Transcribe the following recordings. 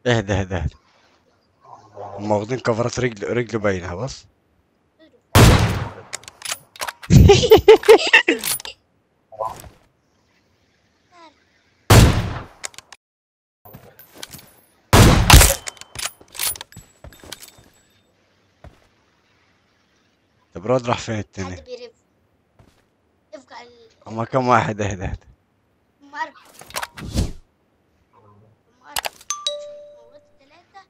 اهدى اهدى اهدى هم واخدين كفرات رجل رجل باينها بص طب الواد راح فين التاني حد بيرف افقع ال هما كم واحد اهدى اهدى هم أربعة هم أربعة موت ثلاثة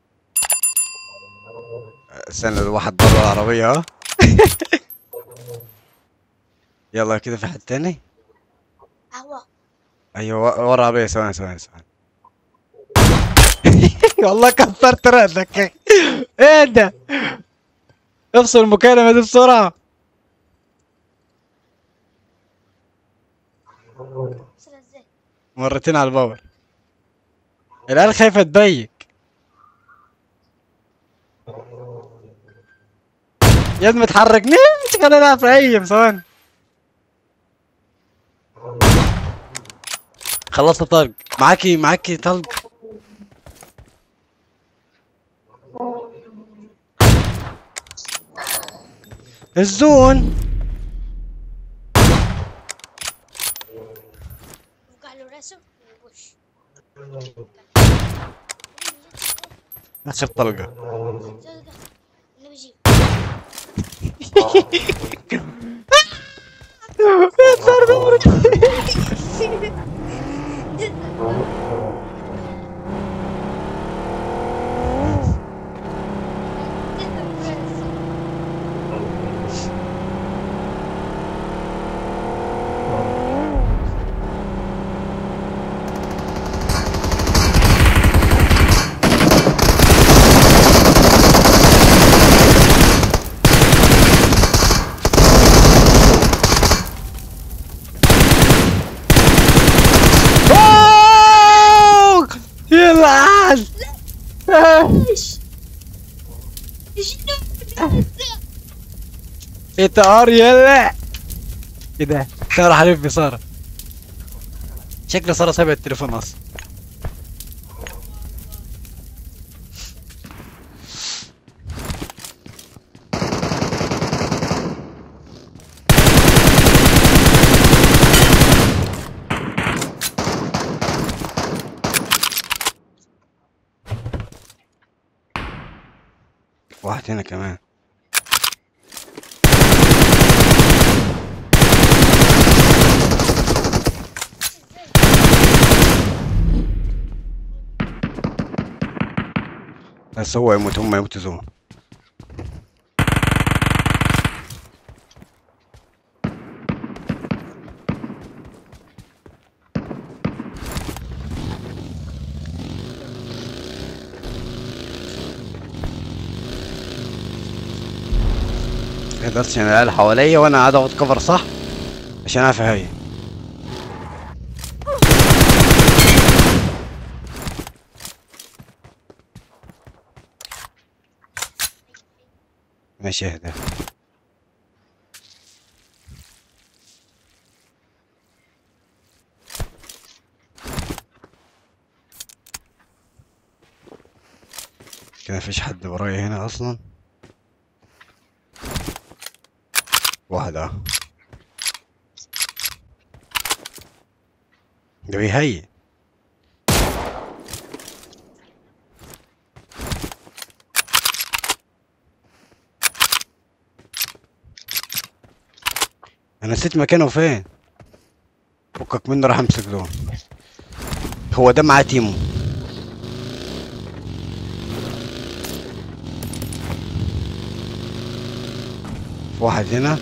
استنى الواحد برا العربية ها يلا كده في حد تاني قهوة ايوه ورا ورا العربية ثواني ثواني ثواني والله كفرت رأسك ايه ده افصل المكالمة دي بسرعة بصير ازاي مرتين على الباور العيال خايفة تبيك يا ابني ما تحركنيش خلينا نلعب في ثواني خلصت طلق معاكي معاكي طلق الزون افقع له راسه وبوش اخر طلقة النبي جيب أوه! يلعن ايش ايش النبي انت ار يلا ايه ده؟ كان راح الف سارة شكله سارة سابع التليفون اصلا واحد هنا كمان بس هو يموت هم يموتوا زون بس عشان العيال حواليا وانا قاعد اخد كفر صح عشان اعرف هاي ماشي اهدى كده مفيش حد ورايا هنا اصلا واحد اه ده بيهيئ انا نسيت مكانه فين فكك منه راح امسك دول هو ده معاه تيمو في واحد هنا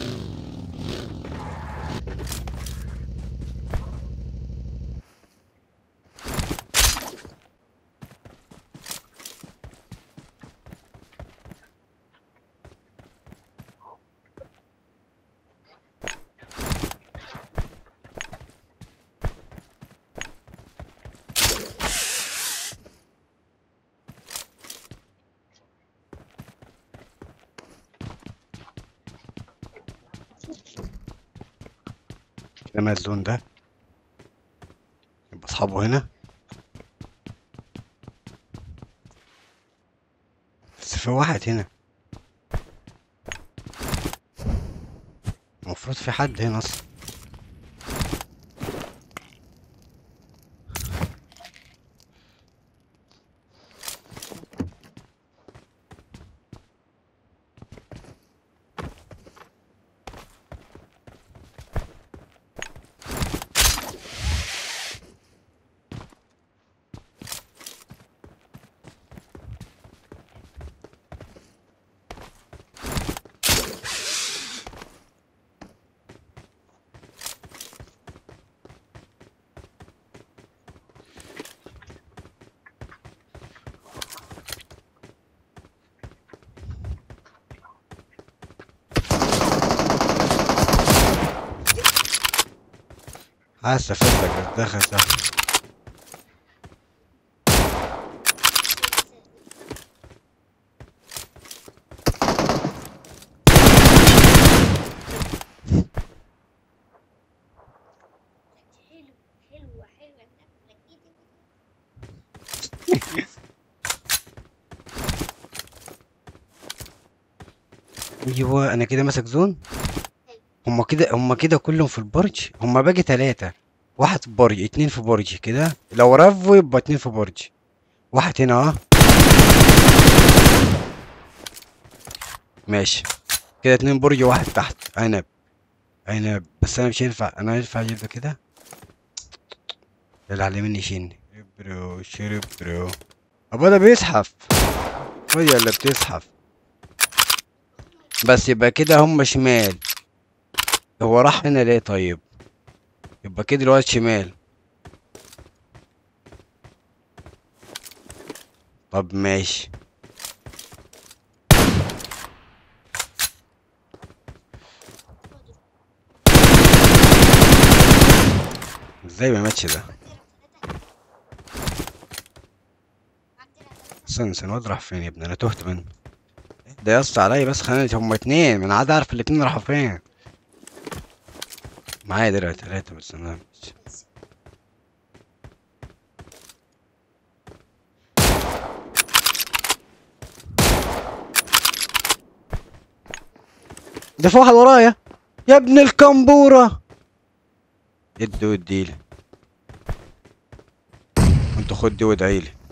كده مات اللون ده يبقى اصحابه هنا في واحد هنا المفروض في حد هنا اصلا عايز استفزك بس دخل سهل حلو حلوة حلوة النبلة كده ايوه انا كده ماسك زون هما كده هما كده كلهم في البرج هما باقي تلاتة واحد في برج اتنين في برج كده لو رفوا يبقى اتنين في برج واحد هنا اه ماشي كده اتنين برج وواحد تحت عنب عنب بس انا مش هينفع انا ينفع اجيب ده كده اللي على مني شيني برو شرب برو ابو ده بيزحف وهي اللي بتزحف بس يبقى كده هم شمال هو راح هنا ليه طيب يبقى كده الواد شمال طب ماشي ازاي ما ماتش ده استنى استنى الواد راح فين يا ابني انا تهت منه ده يص عليا بس خلينا هما اتنين انا عايز اعرف الاتنين راحوا فين معايا دلوقتي تلاتة بس انا مش- ده في واحد ورايا يا ابن الكمبورة ادي واديلي وانت خد دي وادعيلي